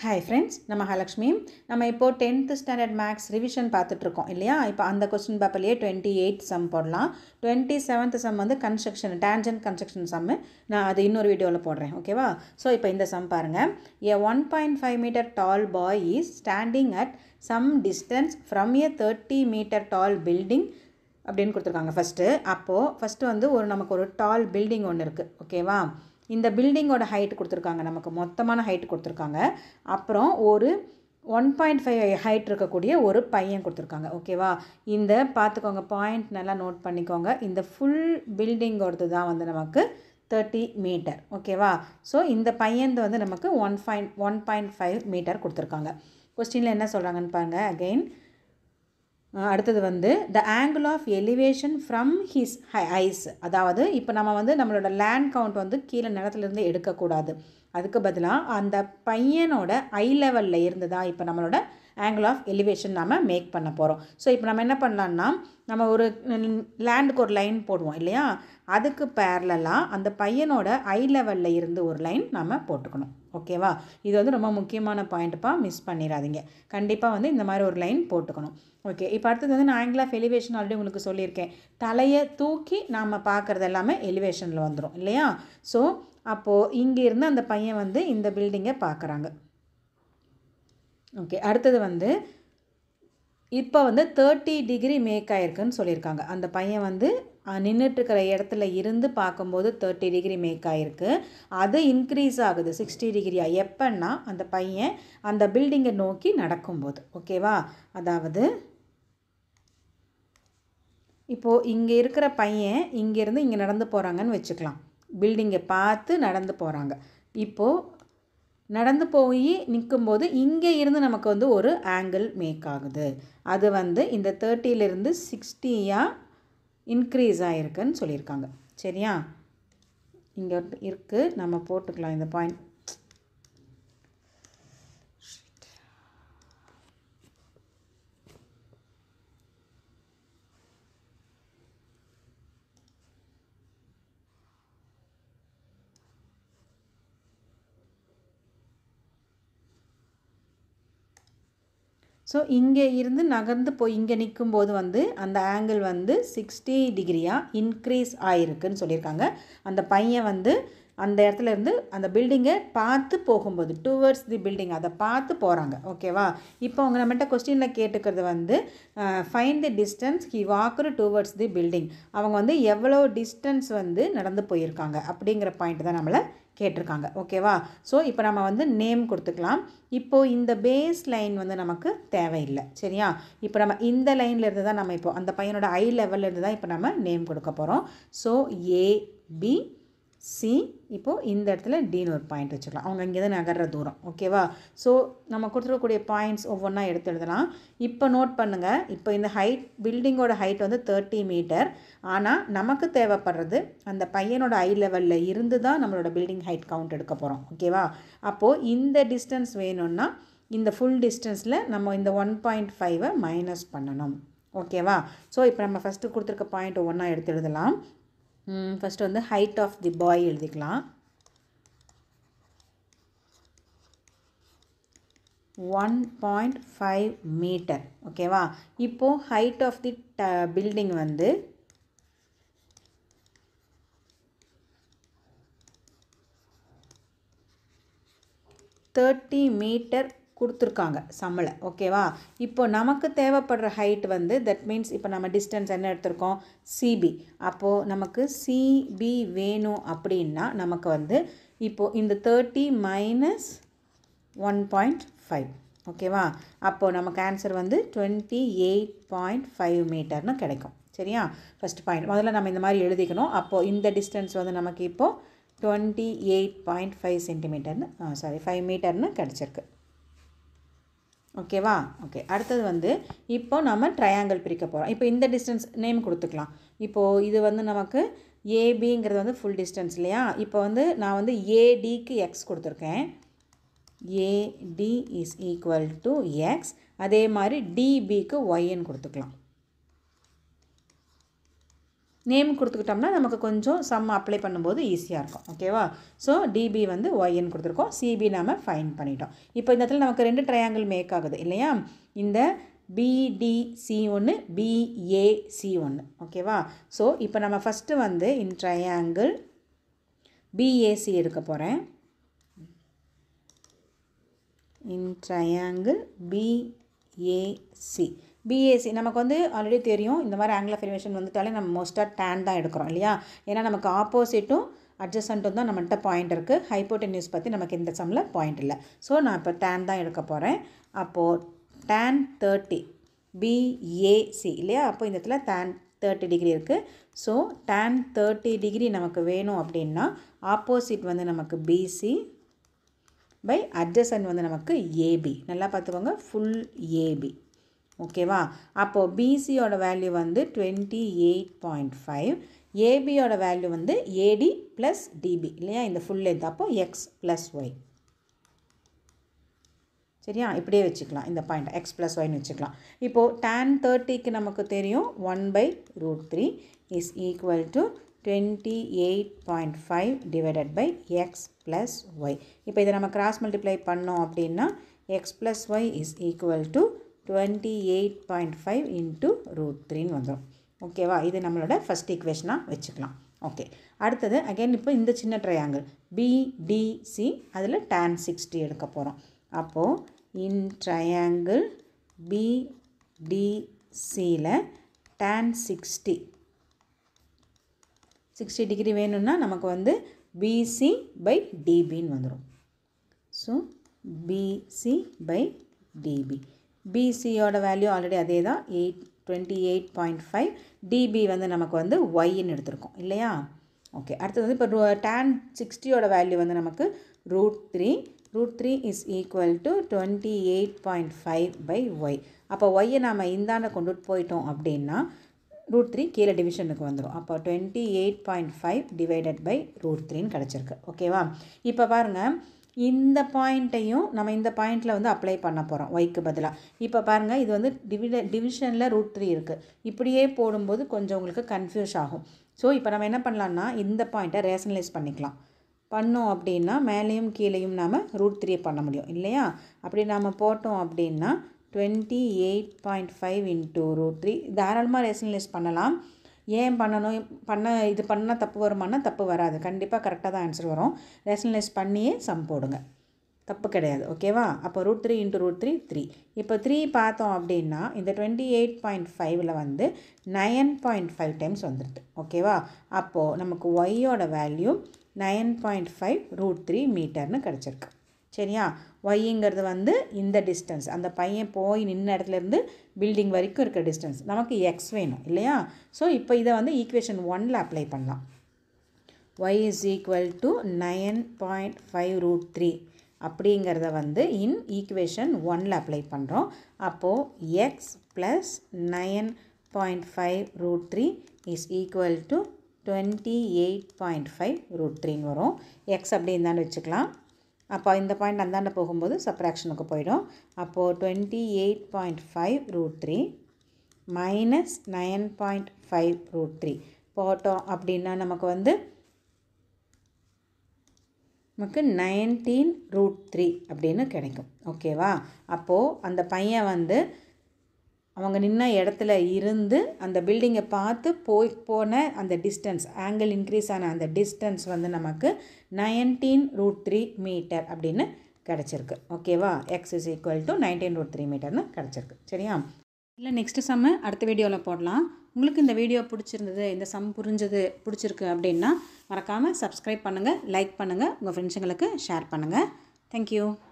hi friends நம்ம மகாலட்சுமி நம்ம இப்போது டென்த்து ஸ்டாண்டர்ட் மேக்ஸ் ரிவிஷன் பார்த்துட்ருக்கோம் இல்லையா இப்போ அந்த கொஸ்டின் பேப்பர்லேயே டுவெண்ட்டி எயிட் சம் போடலாம் டுவெண்ட்டி செவன்த் சம் வந்து கன்ஸ்ட்ரக்ஷன் டேஞ்சன்ட் கன்ஸ்ட்ரக்ஷன் சம்மு நான் அது இன்னொரு வீடியோவில் போடுறேன் ஓகேவா ஸோ இப்போ இந்த சம் பாருங்கள் a one point five metre tall boy is standing at some distance from a thirty metre tall building அப்படின்னு கொடுத்துருக்காங்க ஃபஸ்ட்டு அப்போது ஃபஸ்ட்டு வந்து ஒரு நமக்கு ஒரு டால் பில்டிங் ஒன்று இருக்குது ஓகேவா இந்த பில்டிங்கோட ஹைட் கொடுத்துருக்காங்க நமக்கு மொத்தமான ஹைட் கொடுத்துருக்காங்க அப்புறம் ஒரு ஒன் பாயிண்ட் ஃபைவ் ஹைட் இருக்கக்கூடிய ஒரு பையன் கொடுத்துருக்காங்க ஓகேவா இந்த பார்த்துக்கோங்க பாயிண்ட் நல்லா நோட் பண்ணிக்கோங்க இந்த ஃபுல் பில்டிங்கோடது தான் வந்து நமக்கு தேர்ட்டி மீட்டர் ஓகேவா ஸோ இந்த பையன் வந்து நமக்கு one point one point five metre கொடுத்துருக்காங்க கொஸ்டினில் என்ன சொல்கிறாங்கன்னு பாருங்கள் அகெயின் அடுத்தது வந்து the angle of elevation from his eyes அதாவது இப்போ நம்ம வந்து நம்மளோட லேண்ட் கவுண்ட் வந்து கீழே நிலத்துலேருந்து எடுக்கக்கூடாது அதுக்கு பதிலாக அந்த பையனோட ஐ லெவலில் இருந்து தான் இப்போ நம்மளோட ஆங்கிள் ஆஃப் எலிவேஷன் நம்ம மேக் பண்ண போகிறோம் ஸோ இப்போ நம்ம என்ன பண்ணலான்னா நம்ம ஒரு லேண்டுக்கு ஒரு லைன் போடுவோம் இல்லையா அதுக்கு பேரலாக அந்த பையனோட ஐ லெவலில் இருந்து ஒரு லைன் நம்ம போட்டுக்கணும் ஓகேவா இது வந்து ரொம்ப முக்கியமான பாயிண்ட்டுப்பா மிஸ் பண்ணிடாதீங்க கண்டிப்பாக வந்து இந்த மாதிரி ஒரு லைன் போட்டுக்கணும் ஓகே இப்போ அடுத்தது வந்து நான் ஆங்கிள் ஆஃப் எலிவேஷன் ஆல்ரெடி உங்களுக்கு சொல்லியிருக்கேன் தலையை தூக்கி நாம் பார்க்குறது எல்லாமே எலிவேஷனில் வந்துடும் இல்லையா ஸோ அப்போது இங்கே இருந்து அந்த பையன் வந்து இந்த பில்டிங்கை பார்க்குறாங்க ஓகே அடுத்தது வந்து இப்போ வந்து தேர்ட்டி டிகிரி மேக் ஆயிருக்குன்னு சொல்லியிருக்காங்க அந்த பையன் வந்து நின்றுட்டுருக்கிற இடத்துல இருந்து பார்க்கும்போது தேர்ட்டி டிகிரி மேக் ஆகிருக்கு அது இன்க்ரீஸ் ஆகுது சிக்ஸ்டி டிகிரியா எப்போன்னா அந்த பையன் அந்த பில்டிங்கை நோக்கி நடக்கும்போது ஓகேவா அதாவது இப்போது இங்கே இருக்கிற பையன் இங்கேருந்து இங்கே நடந்து போகிறாங்கன்னு வச்சுக்கலாம் பில்டிங்கை பார்த்து நடந்து போகிறாங்க இப்போது நடந்து போய் நிற்கும்போது இங்கே இருந்து நமக்கு வந்து ஒரு ஆங்கிள் மேக் ஆகுது அது வந்து இந்த தேர்ட்டியிலேருந்து சிக்ஸ்டியாக இன்க்ரீஸ் ஆகிருக்குன்னு சொல்லியிருக்காங்க சரியா இங்கே இருக்குது நம்ம போட்டுக்கலாம் இந்த பாயிண்ட் ஸோ இங்கே இருந்து நகர்ந்து போய் இங்கே நிற்கும்போது வந்து அந்த ஆங்கிள் வந்து சிக்ஸ்டி டிகிரியாக இன்க்ரீஸ் ஆகிருக்குன்னு சொல்லியிருக்காங்க அந்த பையன் வந்து அந்த இடத்துல இருந்து அந்த பில்டிங்கை பார்த்து போகும்போது டுவர்ட்ஸ் தி பில்டிங் அதை பார்த்து போகிறாங்க ஓகேவா இப்போ அவங்க நம்மகிட்ட கொஸ்டினில் கேட்டுக்கிறது வந்து find the distance he walks towards the building அவங்க வந்து எவ்வளோ டிஸ்டன்ஸ் வந்து நடந்து போயிருக்காங்க அப்படிங்கிற பாயிண்ட் தான் நம்மளை கேட்டிருக்காங்க ஓகேவா ஸோ இப்போ நம்ம வந்து நேம் கொடுத்துக்கலாம் இப்போது இந்த பேஸ் லைன் வந்து நமக்கு தேவையில்லை சரியா இப்போ நம்ம இந்த லைனில் இருந்து தான் நம்ம இப்போ அந்த பையனோட ஐ லெவலில் இருந்து தான் இப்போ நம்ம நேம் கொடுக்க போகிறோம் ஸோ ஏ பி சி இப்போது இந்த இடத்துல டின்னு ஒரு பாயிண்ட் வச்சுக்கலாம் அவங்க இங்கே தான் நகர்ற தூரம் ஓகேவா ஸோ நம்ம கொடுத்துருக்கக்கூடிய பாயிண்ட்ஸ் ஒவ்வொன்றா எடுத்து எழுதலாம் இப்போ நோட் பண்ணுங்கள் இப்போ இந்த ஹைட் பில்டிங்கோட ஹைட் வந்து தேர்ட்டி மீட்டர் ஆனால் நமக்கு தேவைப்படுறது அந்த பையனோட ஐ லெவலில் இருந்து தான் நம்மளோட பில்டிங் ஹைட் கவுண்ட் எடுக்க போகிறோம் ஓகேவா அப்போது இந்த டிஸ்டன்ஸ் வேணும்னா இந்த ஃபுல் டிஸ்டன்ஸில் நம்ம இந்த ஒன் பாயிண்ட் ஃபைவை மைனஸ் பண்ணணும் ஓகேவா ஸோ இப்போ நம்ம ஃபஸ்ட்டு கொடுத்துருக்க பாயிண்ட் ஒவ்வொன்றா எடுத்து எழுதலாம் ஃபஸ்ட்டு வந்து ஹைட் ஆஃப் தி பாய் எழுதிக்கலாம் ஒன் பாயிண்ட் ஃபைவ் மீட்டர் ஓகேவா இப்போது ஹைட் ஆஃப் தி ட பில்டிங் வந்து தேர்ட்டி மீட்டர் கொடுத்துருக்காங்க சம்பளை ஓகேவா இப்போ நமக்கு தேவைப்படுற ஹைட் வந்து தட் மீன்ஸ் இப்போ நம்ம டிஸ்டன்ஸ் என்ன எடுத்திருக்கோம் சிபி அப்போது நமக்கு சிபி வேணும் அப்படின்னா நமக்கு வந்து இப்போது இந்த thirty minus one point five ஓகேவா அப்போது நமக்கு ஆன்சர் வந்து டுவெண்ட்டி எயிட் பாயிண்ட் ஃபைவ் மீட்டர்னு கிடைக்கும் சரியா ஃபஸ்ட் பாயிண்ட் முதல்ல நம்ம இந்த மாதிரி எழுதிக்கணும் அப்போது இந்த டிஸ்டன்ஸ் வந்து நமக்கு இப்போது டுவெண்ட்டி எயிட் பாயிண்ட் ஃபைவ் சென்டிமீட்டர்னு சாரி ஃபைவ் மீட்டர்னு கிடச்சிருக்கு ஓகேவா ஓகே அடுத்தது வந்து இப்போ நம்ம ட்ரையாங்கிள் பிரிக்க போகிறோம் இப்போ இந்த டிஸ்டன்ஸ் நேம் கொடுத்துக்கலாம் இப்போது இது வந்து நமக்கு ஏபிங்கிறது வந்து ஃபுல் டிஸ்டன்ஸ் இல்லையா இப்போ வந்து நான் வந்து ஏடிக்கு எக்ஸ் கொடுத்துருக்கேன் AD is equal to X அதே மாதிரி டிபிக்கு ஒய்ன்னு கொடுத்துக்கலாம் நேம் கொடுத்துக்கிட்டோம்னா நமக்கு கொஞ்சம் சம் அப்ளை பண்ணும்போது ஈஸியாக இருக்கும் ஓகேவா ஸோ டிபி வந்து ஒய்ன்னு கொடுத்துருக்கோம் சிபி நாம் ஃபைன் பண்ணிட்டோம் இப்போ இந்த இடத்துல நமக்கு ரெண்டு ட்ரையாங்கிள் மேக் ஆகுது இல்லையா இந்த பிடிசி ஒன்று பிஏசி ஒன்று ஓகேவா ஸோ இப்போ நம்ம ஃபஸ்ட்டு வந்து இன் ட்ரையாங்கிள் பிஏசி எடுக்க போகிறேன் இன் ட்ரையாங்கிள் பிஏசி பிஏசி நமக்கு வந்து ஆல்ரெடி தெரியும் இந்த மாதிரி ஆங்கிள் ஆஃப் எலிவேஷன் வந்துட்டாலே நம்ம மோஸ்ட்டாக டேன் தான் எடுக்கிறோம் இல்லையா ஏன்னா நமக்கு ஆப்போசிட்டும் அட்ஜஸ்டண்ட்டும் தான் நம்மகிட்ட பாயிண்ட் இருக்குது ஹைப்போட்டென்யூஸ் பற்றி நமக்கு இந்த சம்மில் பாயிண்ட் இல்லை ஸோ நான் இப்போ டேன் தான் எடுக்க போகிறேன் அப்போது டேன் தேர்ட்டி பிஏசி இல்லையா அப்போ இந்த இடத்துல டேன் தேர்ட்டி டிகிரி இருக்குது ஸோ டேன் தேர்ட்டி டிகிரி நமக்கு வேணும் அப்படின்னா ஆப்போசிட் வந்து நமக்கு பிசி பை அட்ஜசன் வந்து நமக்கு ஏபி நல்லா பார்த்துக்கோங்க ஃபுல் ஏபி ஓகேவா அப்போது பிசியோட வேல்யூ வந்து டுவெண்ட்டி எயிட் பாயிண்ட் ஃபைவ் ஏபியோட வேல்யூ வந்து ஏடி ப்ளஸ் டிபி இல்லையா இந்த ஃபுல் லென்த் அப்போது எக்ஸ் ப்ளஸ் ஒய் சரியா இப்படியே வச்சுக்கலாம் இந்த பாயிண்ட் எக்ஸ் ப்ளஸ் ஒய்னு வச்சுக்கலாம் இப்போது டேன் தேர்ட்டிக்கு நமக்கு தெரியும் one by root three is equal to twenty eight point five divided by X plus Y இப்போ இதை நம்ம கிராஸ் மல்டிப்ளை பண்ணோம் அப்படின்னா X plus Y is equal to twenty eight point five into root த்ரீன்னு வந்துடும் ஓகேவா இது நம்மளோட ஃபஸ்ட் ஈக்குவேஷனாக வச்சுக்கலாம் ஓகே அடுத்தது அகைன் இப்போ இந்த சின்ன ட்ரையாங்கிள் பிடிசி அதில் டேன் சிக்ஸ்டி எடுக்க போகிறோம் அப்போது இன் ட்ரையாங்கிள் பிடிசியில் டேன் சிக்ஸ்டி சிக்ஸ்டி டிகிரி வேணும்னா நமக்கு வந்து பிசி பை டிபின்னு வந்துடும் ஸோ பிசி பை டிபி பிசியோட வேல்யூ ஆல்ரெடி அதே தான் eight twenty eight point five DB வந்து நமக்கு வந்து ஒய்ன்னு எடுத்திருக்கோம் இல்லையா ஓகே அடுத்தது வந்து இப்போ டேன் சிக்ஸ்டியோட வேல்யூ வந்து நமக்கு root three root three is equal to twenty eight point five by Y அப்போ ஒய்யை நாம் இந்தாண்ட கொண்டுட்டு போயிட்டோம் அப்படின்னா ரூட் த்ரீ கீழே டிவிஷனுக்கு வந்துடும் அப்போ twenty eight point five divided by root த்ரீன்னு கிடச்சிருக்கு ஓகேவா இப்போ பாருங்கள் இந்த பாயிண்ட்டையும் நம்ம இந்த பாயிண்டில் வந்து அப்ளை பண்ண போகிறோம் ஒய்க்கு பதிலாக இப்போ பாருங்கள் இது வந்து டிவிட டிவிஷனில் ரூட் த்ரீ இருக்குது இப்படியே போடும்போது கொஞ்சம் உங்களுக்கு கன்ஃபியூஸ் ஆகும் ஸோ இப்போ நம்ம என்ன பண்ணலான்னா இந்த பாயிண்ட்டை ரேஷனலைஸ் பண்ணிக்கலாம் பண்ணோம் அப்படின்னா மேலேயும் கீழேயும் நாம் ரூட் த்ரீ பண்ண முடியும் இல்லையா அப்படி நாம் போட்டோம் அப்படின்னா twenty eight point five into root three தாராளமாக ரேஷனலைஸ் பண்ணலாம் ஏன் பண்ணணும் பண்ண இது பண்ணால் தப்பு வருமானா தப்பு வராது கண்டிப்பாக கரெக்டாக தான் ஆன்சர் வரும் ரேஷனலைஸ் பண்ணியே சம் போடுங்க தப்பு கிடையாது ஓகேவா அப்போ root three into root three three இப்போ த்ரீ பார்த்தோம் அப்படின்னா இந்த டுவெண்ட்டி எயிட் பாயிண்ட் ஃபைவ்ல வந்து நயன் பாயிண்ட் ஃபைவ் டைம்ஸ் வந்துடுது ஓகேவா அப்போது நமக்கு ஒய்யோட value nine point five root three மீட்டர்னு கிடச்சிருக்கு சரியா ஒய்ங்கிறது வந்து இந்த டிஸ்டன்ஸ் அந்த பையன் போய் நின்ன இடத்துலேருந்து பில்டிங் வரைக்கும் இருக்க டிஸ்டன்ஸ் நமக்கு எக்ஸ் வேணும் இல்லையா ஸோ இப்போ இதை வந்து ஈக்குவேஷன் ஒனில் அப்ளை பண்ணலாம் Y is equal to nine point five root three அப்படிங்கிறத வந்து இன் ஈக்குவேஷன் ஒனில் அப்ளை பண்ணுறோம் அப்போது X plus nine point five root three is equal to twenty eight point five root த்ரீன்னு வரும் எக்ஸ் அப்படி இருந்தாலும் வச்சுக்கலாம் அப்போ இந்த பாயிண்ட் அந்தாண்ட போகும்போது சப்ராக்ஷனுக்கு போயிடும் அப்போது twenty eight point five root three minus nine point five root three போட்டோம் அப்படின்னா நமக்கு வந்து நமக்கு நைன்டீன் ரூட் த்ரீ அப்படின்னு கிடைக்கும் ஓகேவா அப்போது அந்த பையன் வந்து அவங்க நின்ன இடத்துல இருந்து அந்த பில்டிங்கை பார்த்து போய் போன அந்த டிஸ்டன்ஸ் ஆங்கிள் இன்க்ரீஸ் ஆன அந்த டிஸ்டன்ஸ் வந்து நமக்கு நைன்டீன் ரூட் த்ரீ மீட்டர் அப்படின்னு கிடச்சிருக்கு ஓகேவா X is equal to nineteen root three மீட்டர்னு கிடச்சிருக்கு சரியா இல்லை நெக்ஸ்ட்டு சம்மு அடுத்த வீடியோவில் போடலாம் உங்களுக்கு இந்த வீடியோ பிடிச்சிருந்தது இந்த சம் புரிஞ்சது பிடிச்சிருக்கு அப்படின்னா மறக்காமல் சப்ஸ்கிரைப் பண்ணுங்கள் லைக் பண்ணுங்கள் உங்கள் ஃப்ரெண்ட்ஸுங்களுக்கு ஷேர் பண்ணுங்கள் தேங்க்யூ